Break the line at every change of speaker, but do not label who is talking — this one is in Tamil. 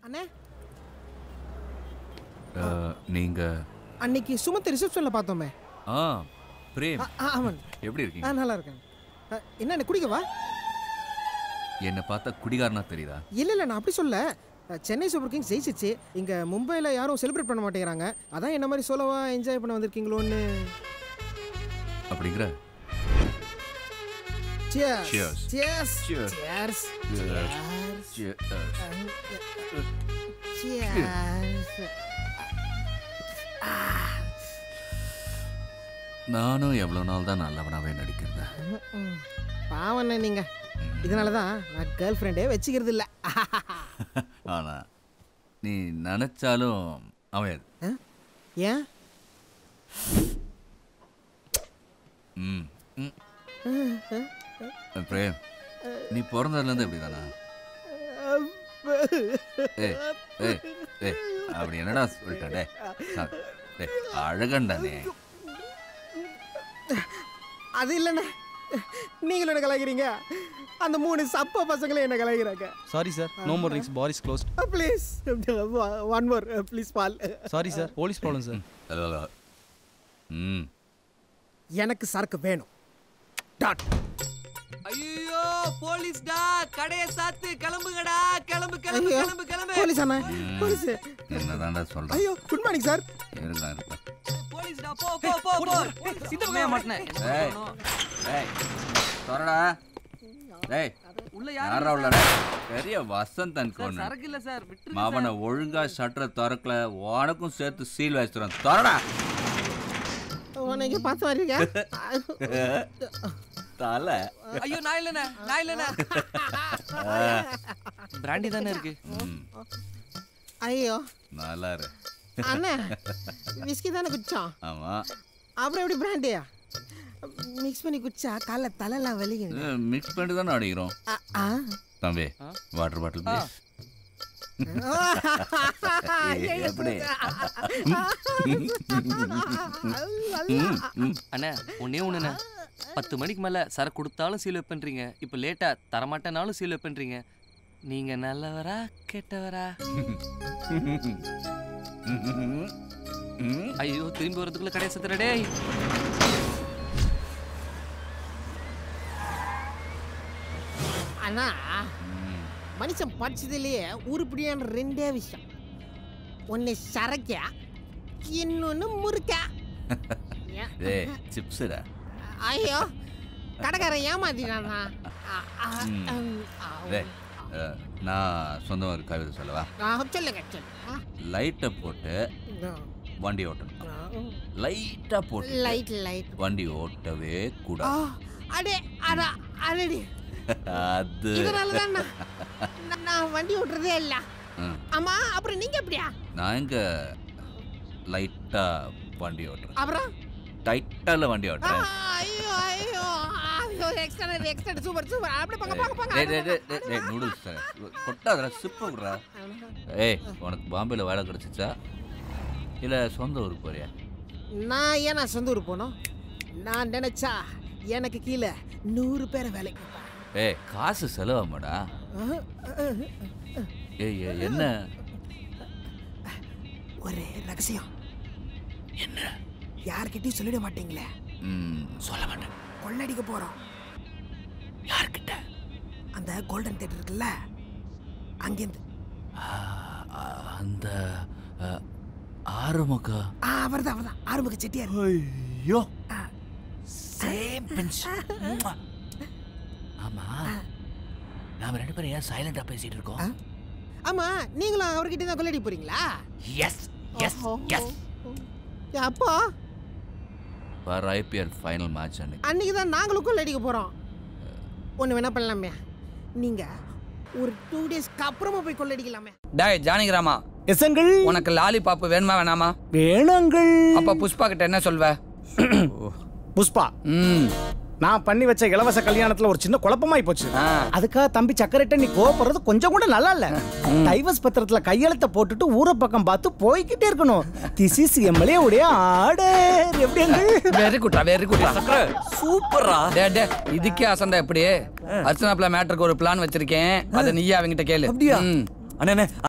அண்ணே
அஹ், நீங்க
அன்னைக்கு சுமத்து ரிசப்ஷன்ல பார்த்தோமே
ஆ பிரேம்
ஆ, ஆ, அவன்
எப்படி
ஆ
இருக்கீங்க
நல்லா இருக்கேன் ஆ, என்ன அண்ணே, குடிக்கவா
என்னை பார்த்தா குடிகாரனா தெரியுதா
இல்ல இல்ல நான் அப்படி சொல்ல ஆ, சென்னை சூப்பர் கிங்ஸ் ஜெயிச்சிச்சு இங்க மும்பைல யாரும் செலிப்ரேட் பண்ண மாட்டேங்கிறாங்க அதான் என்ன மாதிரி சோலவா என்ஜாய் பண்ண வந்திருக்கீங்களோன்னு
அப்படிங்கிற
Cheers.
Cheers.
Cheers.
Cheers.
Cheers.
Cheers. Cheers.
Cheers.
நானும் எவ்வளோ நாள் தான் நல்லவனாவே நடிக்கிறது
ம். பாவம் அண்ணே நீங்க இதனால தான் நான் கேர்ள் ஃப்ரெண்டே வச்சுக்கிறது இல்ல
ஆனா நீ நினைச்சாலும் அமையாது
ஆ? ஏன்
ம் ம். பிரேம் நீ பிறந்ததுலேருந்து இப்படி தானா ஏய் ஏய் ஏய் அப்படி என்னடா சொல்லிட்டேன் டே டேய் அழகண்டானே
அது இல்லைண்ணே நீங்களும் என்ன கலாய்க்கிறீங்க அந்த மூணு சப்ப பசங்களும் என்ன கலாய்க்கிறாங்க
sorry sir no more drinks bar is closed
please one more please பால்
sorry sir police problem sir
அலலா. ம்
எனக்கு சரக்கு வேணும் டாட்
ஐயோ போலீஸ்டா கடைய சாத்து கிளம்புங்கடா கிளம்பு கிளம்பு
ஐயோ
கிளம்பு கிளம்பு
போலீஸ் அண்ணா போலீஸ்
என்னதான்டா சொல்கிறேன்
ஐயோ குட் மார்னிங் சார்
இருக்கலாம் இருக்கலாம்
போலீஸ்டா போ போ போ போ இந்த பக்கம் மாட்டனே
ஏய் ஏய் தொடடா ஏய்
உள்ள
யாரா உள்ளடா பெரிய வசந்த் அன்கோன்னு
சரக்கு இல்ல சார் விட்டு
மாவனை ஒழுங்கா ஷட்டரை திறக்கல உனக்கும் சேர்த்து சீல் வச்சுறோம் தொடடா
நீங்க பார்த்து வரீங்க
தலை
ஐயோ நான் இல்லனே நான் இல்லனே பிராண்டி தானே இருக்கு
ம்
ஐயோ
நல்லா இரு
அண்ணா விஸ்கி தானே குடிச்சோம்
ஆமா
அப்புறம் எப்படி பிராண்டியா மிக்ஸ் பண்ணி குடிச்சா காலைல தலைலாம் வலிக்குது
மிக்ஸ் பண்ணிட்டு தானே அடிக்கிறோம்
ஆ, ஆ.
தம்பி வாட்டர் பாட்டில் ப்ளீஸ் எப்படி
அண்ணே ஒன்னே ஒண்ணுண்ணே பத்து மணிக்கு மேல சரக்கு கொடுத்தாலும் சீல் வைப்பேன்றீங்க இப்போ லேட்டா தரமாட்டேனாலும் சீல் வைப்பேன்றீங்க நீங்க நல்லவரா கெட்டவரா ஐயோ திரும்பி வரதுக்குள்ள கடையை சத்துற டேய்
அண்ணா மனுஷன் படிச்சதுலயே உருப்படியான ரெண்டே விஷயம் ஒன்னு சரக்கா இன்னொன்னு முறுக்கா ஏன்?
ஏய் சிப்ஸுடா
ஐயோ கடைக்காரன் ஏமாத்திட்டானா ஆ, ஆ,
ம்.
ம், ஆ,
டேய் அஹ், நான் சொந்தம் ஒரு கவிதை சொல்லவா
ஆ, சொல்லுங்க சொல்லுங்க
லைட்டை போட்டு வண்டி ஓட்டணும் லைட்டாக போட்டு
லைட் லைட்
வண்டி ஓட்டவே
ஆ
கூடாது
அடே அடா அடடி
அது
இதனால தான் நான் நான் வண்டி ஓட்டுறதே இல்ல
ம்.
ஆமா அப்புறம் நீங்க எப்படியா
நான் எங்க லைட்டா வண்டி ஓட்டுறேன்
அப்புறம்
டைட்டால வண்டி
ஆ,
ஓட்டுறேன்
ஐயோ ஐயோ ஐயோ எக்ஸ்ட்ரா எக்ஸ்ட்ரா சூப்பர் சூப்பர் அப்படி போங்க போங்க போங்க
டேய் டேய் டேய் டேய், டேய் நூடுல்ஸ் கொட்டாதடா சிப்பு விடுறா ஏய் உனக்கு பாம்பேல வேலை கிடைச்சிச்சா இல்ல சொந்த ஊருக்கு போறியா
நான் ஏன் நான் சொந்த ஊர் போனோம் நான் நினைச்சா எனக்கு கீழே நூறு பேரை வேலைக்கு வைப்பேன்.
ஏய் காசு செலவாமாடா
ஆ, ஆ,
ஏய் ஏய், என்ன
ஒரு ரகசியம் என்ன யார்கிட்டயும் சொல்லிட மாட்டீங்களே
ம், சொல்ல மாட்டேன்
கொள்ளடிக்க போறோம்
யார்கிட்ட
அந்த கோல்டன் தேட்டர் இருக்குல்ல அங்கேருந்து
ஆ, ஆ, அந்த ஆ, ஆறுமுகா
ஆ அவர்தான் அவர்தான் ஆறுமுக செட்டியார்
ஐயோ சேம் பெஞ்ச் ஆமா நாம ரெண்டு பேரும் ஏன் சைலண்டா பேசிட்டு இருக்கோம்
ஆமா நீங்களும் அவர்கிட்ட தான் கொள்ளடி போறீங்களா
எஸ் எஸ் எஸ்
அப்போ
வர ஐபிஎல் ஃபைனல் மேட்ச் அன்னைக்கு
அன்னைக்கு தான் நாங்களும் கொள்ளடிக்க போறோம் ஒன்று வேணா பண்ணலாமே நீங்க ஒரு டூ டேஸ்க்கு அப்புறமா போய் கொள்ளடிக்கலாமே
டேய் ஜானகிராமா
எசங்கள்
உனக்கு லாலிபாப் வேணுமா வேணாமா
வேணுங்கள்
அப்ப புஷ்பா கிட்ட என்ன சொல்வ
புஷ்பா
ம்
நான் பண்ணி வச்ச இலவச கல்யாணத்துல ஒரு சின்ன குழப்பமாயி போச்சு
ஆ.
அதுக்காக தம்பி சக்கரட்ட நீ கோவப்படுறது கொஞ்சம் கூட நல்லா இல்ல டைவர்ஸ் பத்திரத்துல கையெழுத்த போட்டுட்டு ஊர பக்கம் பார்த்து போய்கிட்டே இருக்கணும் திஸ் இஸ் எம்எல்ஏ உடைய ஆர்டர் எப்படி அங்கிள்?
வெரி குட்ரா வெரி குட்ரா சூப்பரா டே டே இதுக்கே அசந்தா எப்படி அர்ச்சனாப்ல மேட்டருக்கு ஒரு பிளான் வச்சிருக்கேன் அதை நீயே அவங்கிட்ட கேளு
அப்படியா?
ம்.
அண்ணே